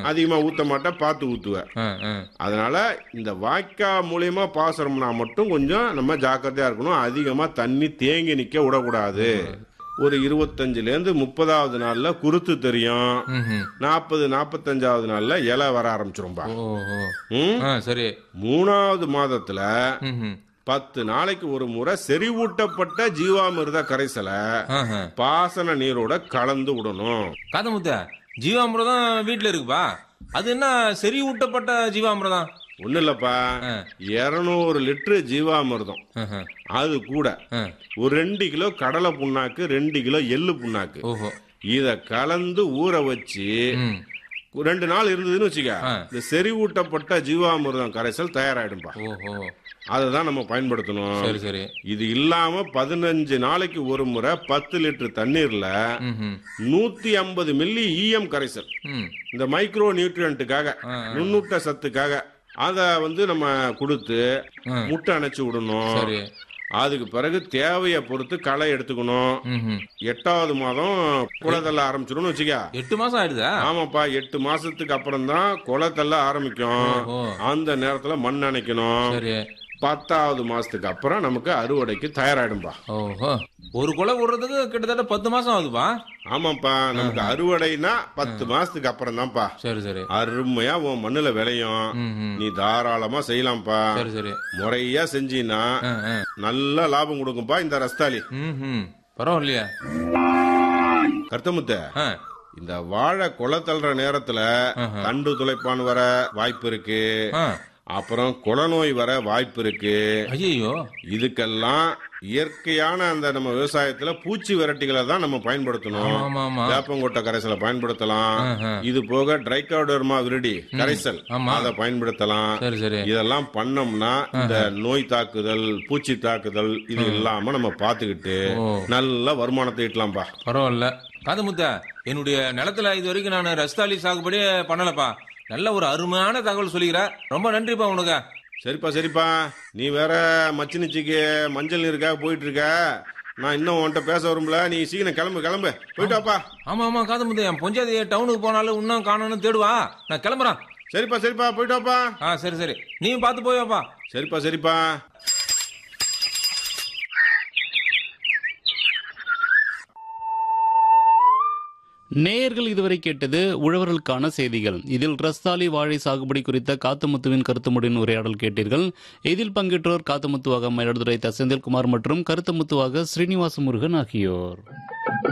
அதிகமா ஊத்த மாட்டேன் பார்த்து ஊத்துவேன் ஆ, ஆ. அதனால இந்த வாய்க்கா மூலியமா பாசனம்னா மட்டும் கொஞ்சம் நம்ம ஜாக்கிரதையா இருக்கணும் அதிகமா தண்ணி தேங்கி நிக்க விடக்கூடாது ஒரு இருபத்தஞ்சுல இருந்து முப்பதாவது நாள்ல குருத்து தெரியும் ம்ஹும். நாற்பது நாற்பத்தஞ்சாவது நாள்ல இலை வர ஆரம்பிச்சிரும்பா ஓ ஓ. ம்? ஆ சரி மூணாவது மாதத்துல ம்ஹும். பத்து நாளைக்கு ஒரு முறை செறிவூட்டப்பட்ட ஜீவாமிர்த கரைசலை ஆஹா. பாசன நீரோட கலந்து விடணும் காதமுத்த ஜீவாமிரதம் வீட்டுல இருக்குப்பா அது என்ன செறி ஊட்டப்பட்ட ஜீவாமிரதம் ஒண்ணு இல்லப்பா இருநூறு லிட்டரு ஜீவாமிர்தம் ஆஹா. அது கூட ஆ. ஒரு ரெண்டு கிலோ கடலை புண்ணாக்கு ரெண்டு கிலோ எள்ளு புண்ணாக்கு ஓஹோ இத கலந்து ஊற வச்சு ம். ரெண்டு நாள் இருந்ததுன்னு வச்சுக்க ஆ. இந்த செறிவூட்டப்பட்ட ஜீவாமிர்தம் கரைசல் தயாராயிடும்பா ஓஹோ அதை தான் நம்ம பயன்படுத்தணும் சரி சரி இது இல்லாம பதினஞ்சு நாளைக்கு ஒரு முறை பத்து லிட்டர் தண்ணீர்ல ம்ஹும். நூத்தி ஐம்பது மில்லி ஈயம் கரைசல் ம். இந்த மைக்ரோ நியூட்ரியன்ட்டுக்காக ஆ, நுண்ணூட்ட சத்துக்காக அத வந்து நம்ம கொடுத்து ஆ. முட்டை அணைச்சு விடணும் சரி அதுக்கு பிறகு தேவையை பொறுத்து களை எடுத்துக்கணும் ம்ஹும். எட்டாவது மாதம் குளத்தள்ள ஆரம்பிச்சிடும்னு வச்சுக்க எட்டு மாசம் ஆயிடுதா ஆமாப்பா எட்டு மாசத்துக்கு அப்புறம் தான் குளத்தள்ள ஆரம்பிக்கும் ஓ. அந்த நேரத்துல மண் அணைக்கணும் சரி பத்தாவது மாசத்துக்கு அப்புறம் நமக்கு அறுவடைக்கு தயாராயிடும்பா ஓஹோ ஒரு கொலை விடுறதுக்கு கிட்டத்தட்ட பத்து மாசம் ஆகுதுப்பா ஆமாப்பா நமக்கு அறுவடைனா பத்து மாசத்துக்கு அப்புறம் தான்ப்பா சரி சரி அருமையா உன் மண்ணுல விளையும் ம்ஹும். நீ தாராளமா செய்யலாம்ப்பா சரி சரி முறையா செஞ்சீன்னா ஆ, ஆ. நல்ல லாபம் கொடுக்கும்பா இந்த ரஸ்தாலி ம்ஹும். பரவாயில்லையா கருத்தமுத்த ஆ. இந்த வாழை குலை தள்ளுற நேரத்துல தண்டு துளைப்பான் வர வாய்ப்பு இருக்கு ஆ. அப்புறம் குளநோய் வர வாய்ப்பு இருக்கு ஐயையோ இதுக்கெல்லாம் இயற்கையான அந்த நம்ம விவசாயத்துல பூச்சி விரட்டிகளை தான் நம்ம பயன்படுத்தணும் ஆமா ஆமா வேப்பங்கொட்டை கரைசலை பயன்படுத்தலாம் ஆஹா. இது போக ட்ரைகாடர்மா விரிடி கரைசல் ஆமா. அதை பயன்படுத்தலாம் சரி சரி இதெல்லாம் பண்ணோம்னா இந்த நோய் தாக்குதல் பூச்சி தாக்குதல் இது இல்லாம நம்ம பாத்துக்கிட்டு ஓ. நல்ல வருமானத்தை ஈட்டலாம்பா பரவாயில்ல காதமுத்த என்னுடைய நிலத்துல இது வரைக்கும் நான் ரஸ்தாலி சாகுபடி பண்ணலப்பா நல்ல ஒரு அருமையான தகவல் சொல்லிக்கிற ரொம்ப நன்றிப்பா உனக்கு சரிப்பா சரிப்பா நீ வேற மச்சினிச்சிக்கு மஞ்சள் நீருக்காக போயிட்டு இருக்க நான் இன்னும் உன்கிட்ட பேச வரும்ல நீ சீக்கிரம் கிளம்பு கிளம்பு போயிட்டு வாப்பா ஆமா ஆமா காதமுத்த என் பொஞ்சாதி டவுனுக்கு போனாலும் இன்னும் காணணும்னு தேடுவா நான் கிளம்புறேன் சரிப்பா சரிப்பா போயிட்டு வாப்பா ஆ சரி சரி நீயும் பார்த்து போயப்பா சரிப்பா சரிப்பா நேயர்கள் இதுவரை கேட்டது உழவர்களுக்கான செய்திகள் இதில் ரஸ்தாலி வாழை சாகுபடி குறித்த காத்தமுத்துவின் கருத்துமுடின் உரையாடல் கேட்டீர்கள் இதில் பங்கேற்றோர் காத்தமுத்துவாக மயிலாடுதுறை த செந்தில்குமார் மற்றும் கருத்தமுத்துவாக ஸ்ரீனிவாச முருகன் ஆகியோர்